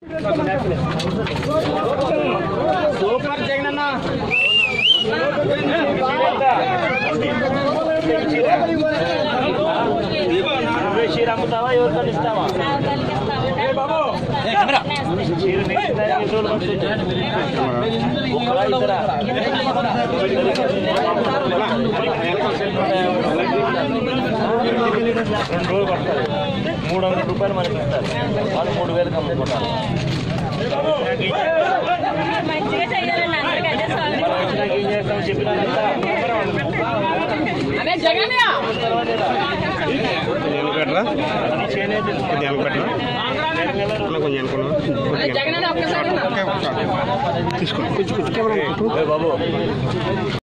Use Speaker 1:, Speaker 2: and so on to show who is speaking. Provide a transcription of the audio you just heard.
Speaker 1: Super Jagan అన్న చీర అమ్ముతావా ఎవరికైనా ఇస్తావా చీర నెక్స్ట్ టైం ఎన్ని రోజులు పడుతుంది? ఒక్కరా ఇద్దరా? రెండు రోజులు పడతారు మూడు వందల రూపాయలు మనకి ఇస్తారు వాళ్ళు మూడు వేలకు అమ్ముకుంటారు
Speaker 2: మంచిగా చేయాలండి అందరికీ అదే స్వామి
Speaker 1: మనం వచ్చినాక ఏం చేస్తాం చెప్పినా కదా?
Speaker 3: కొంచెం పెట్టరా
Speaker 1: అది చేనేత
Speaker 3: కొంచెం పెట్టరా కొంచెం అనుకున్నా తీసుకో కొంచెం కొంచెం కెమెరా
Speaker 1: ఏ బాబు